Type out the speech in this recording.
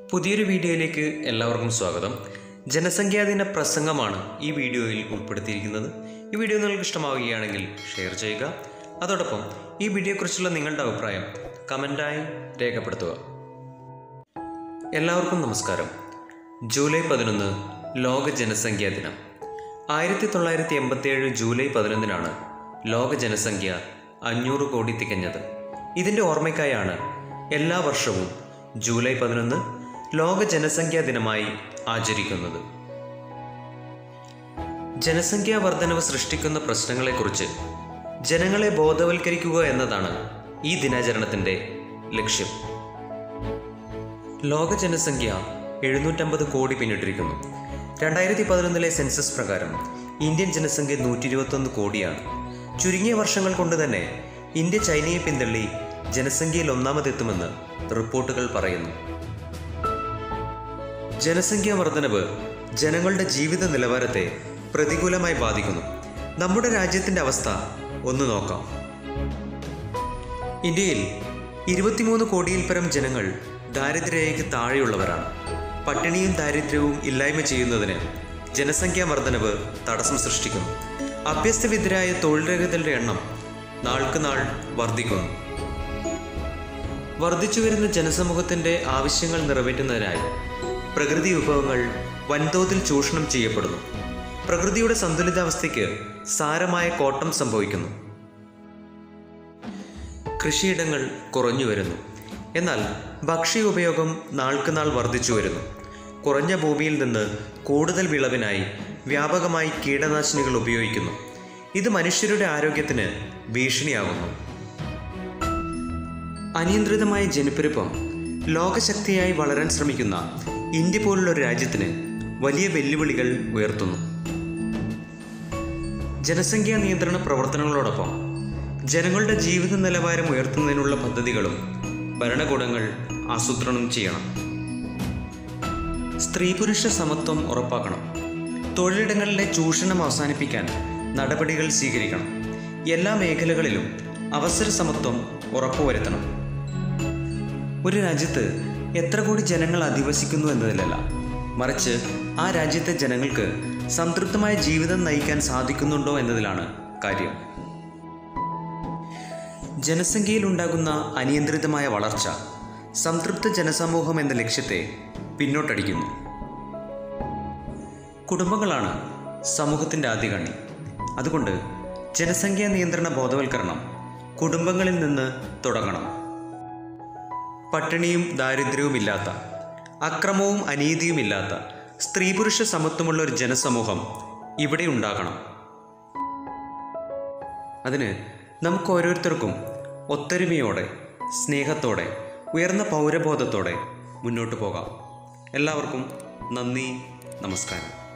പുതിയൊരു വീഡിയോയിലേക്ക് എല്ലാവർക്കും സ്വാഗതം ജനസംഖ്യാദിന പ്രസംഗമാണ് ഈ വീഡിയോയിൽ ഉൾപ്പെടുത്തിയിരിക്കുന്നത് ഈ വീഡിയോ നിങ്ങൾക്ക് ഇഷ്ടമാവുകയാണെങ്കിൽ ഷെയർ ചെയ്യുക അതോടൊപ്പം ഈ വീഡിയോയെക്കുറിച്ചുള്ള നിങ്ങളുടെ അഭിപ്രായം കമൻ്റായി രേഖപ്പെടുത്തുക എല്ലാവർക്കും നമസ്കാരം ജൂലൈ പതിനൊന്ന് ലോക ജനസംഖ്യാ ദിനം ആയിരത്തി തൊള്ളായിരത്തി എൺപത്തിയേഴ് ജൂലൈ പതിനൊന്നിനാണ് ലോക ജനസംഖ്യ അഞ്ഞൂറ് കോടി തികഞ്ഞത് ഇതിൻ്റെ ഓർമ്മയ്ക്കായാണ് എല്ലാ വർഷവും ജൂലൈ പതിനൊന്ന് ലോക ജനസംഖ്യാ ദിനമായി ആചരിക്കുന്നത് ജനസംഖ്യാ വർധനവ് സൃഷ്ടിക്കുന്ന പ്രശ്നങ്ങളെക്കുറിച്ച് ജനങ്ങളെ ബോധവൽക്കരിക്കുക എന്നതാണ് ഈ ദിനാചരണത്തിൻ്റെ ലക്ഷ്യം ലോക ജനസംഖ്യ എഴുന്നൂറ്റമ്പത് കോടി പിന്നിട്ടിരിക്കുന്നു രണ്ടായിരത്തി പതിനൊന്നിലെ സെൻസസ് പ്രകാരം ഇന്ത്യൻ ജനസംഖ്യ നൂറ്റി ഇരുപത്തൊന്ന് കോടിയാണ് ചുരുങ്ങിയ വർഷങ്ങൾ കൊണ്ട് തന്നെ ഇന്ത്യ ചൈനയെ പിന്തള്ളി ജനസംഖ്യയിൽ ഒന്നാമതെത്തുമെന്ന് റിപ്പോർട്ടുകൾ പറയുന്നു ജനസംഖ്യാ വർധനവ് ജനങ്ങളുടെ ജീവിത നിലവാരത്തെ പ്രതികൂലമായി ബാധിക്കുന്നു നമ്മുടെ രാജ്യത്തിൻ്റെ അവസ്ഥ ഒന്ന് നോക്കാം ഇന്ത്യയിൽ ഇരുപത്തിമൂന്ന് കോടിയിൽ പരം ജനങ്ങൾ ദാരിദ്ര്യരേഖയ്ക്ക് താഴെയുള്ളവരാണ് പട്ടിണിയും ദാരിദ്ര്യവും ഇല്ലായ്മ ചെയ്യുന്നതിന് ജനസംഖ്യാ വർധനവ് തടസ്സം സൃഷ്ടിക്കുന്നു അഭ്യസ്തവിദ്യരായ തൊഴിൽ രഹിതരുടെ എണ്ണം നാൾക്ക് നാൾ വർദ്ധിക്കുന്നു വർദ്ധിച്ചു വരുന്ന ജനസമൂഹത്തിന്റെ ആവശ്യങ്ങൾ നിറവേറ്റുന്നതിനായി പ്രകൃതി വിഭവങ്ങൾ വൻതോതിൽ ചൂഷണം ചെയ്യപ്പെടുന്നു പ്രകൃതിയുടെ സന്തുലിതാവസ്ഥയ്ക്ക് സാരമായ കോട്ടം സംഭവിക്കുന്നു കൃഷിയിടങ്ങൾ കുറഞ്ഞു വരുന്നു എന്നാൽ ഭക്ഷ്യ ഉപയോഗം നാൾക്ക് നാൾ വർദ്ധിച്ചു വരുന്നു കുറഞ്ഞ ഭൂമിയിൽ നിന്ന് കൂടുതൽ വിളവിനായി വ്യാപകമായി കീടനാശിനികൾ ഉപയോഗിക്കുന്നു ഇത് മനുഷ്യരുടെ ആരോഗ്യത്തിന് ഭീഷണിയാകുന്നു അനിയന്ത്രിതമായ ജനപ്പെരുപ്പം ലോകശക്തിയായി വളരാൻ ശ്രമിക്കുന്ന ഇന്ത്യ പോലുള്ള ഒരു രാജ്യത്തിന് വലിയ വെല്ലുവിളികൾ ഉയർത്തുന്നു ജനസംഖ്യാ നിയന്ത്രണ പ്രവർത്തനങ്ങളോടൊപ്പം ജനങ്ങളുടെ ജീവിത നിലവാരം ഉയർത്തുന്നതിനുള്ള പദ്ധതികളും ഭരണകൂടങ്ങൾ ആസൂത്രണം ചെയ്യണം സ്ത്രീ പുരുഷ സമത്വം ഉറപ്പാക്കണം തൊഴിലിടങ്ങളിലെ ചൂഷണം അവസാനിപ്പിക്കാൻ നടപടികൾ സ്വീകരിക്കണം എല്ലാ മേഖലകളിലും അവസര സമത്വം ഉറപ്പുവരുത്തണം ഒരു രാജ്യത്ത് എത്ര കോടി ജനങ്ങൾ അധിവസിക്കുന്നു എന്നതിലല്ല മറിച്ച് ആ രാജ്യത്തെ ജനങ്ങൾക്ക് സംതൃപ്തമായ ജീവിതം നയിക്കാൻ സാധിക്കുന്നുണ്ടോ എന്നതിലാണ് കാര്യം ജനസംഖ്യയിൽ ഉണ്ടാകുന്ന അനിയന്ത്രിതമായ വളർച്ച സംതൃപ്ത ജനസമൂഹം എന്ന ലക്ഷ്യത്തെ പിന്നോട്ടടിക്കുന്നു കുടുംബങ്ങളാണ് സമൂഹത്തിൻ്റെ ആദ്യകണ്ണി അതുകൊണ്ട് ജനസംഖ്യാ നിയന്ത്രണ ബോധവൽക്കരണം കുടുംബങ്ങളിൽ നിന്ന് തുടങ്ങണം പട്ടിണിയും ദാരിദ്ര്യവുമില്ലാത്ത അക്രമവും അനീതിയുമില്ലാത്ത സ്ത്രീ പുരുഷ സമത്വമുള്ള ഒരു ജനസമൂഹം ഇവിടെ ഉണ്ടാകണം അതിന് നമുക്ക് ഓരോരുത്തർക്കും ഒത്തൊരുമയോടെ സ്നേഹത്തോടെ ഉയർന്ന പൗരബോധത്തോടെ മുന്നോട്ട് പോകാം എല്ലാവർക്കും നന്ദി നമസ്കാരം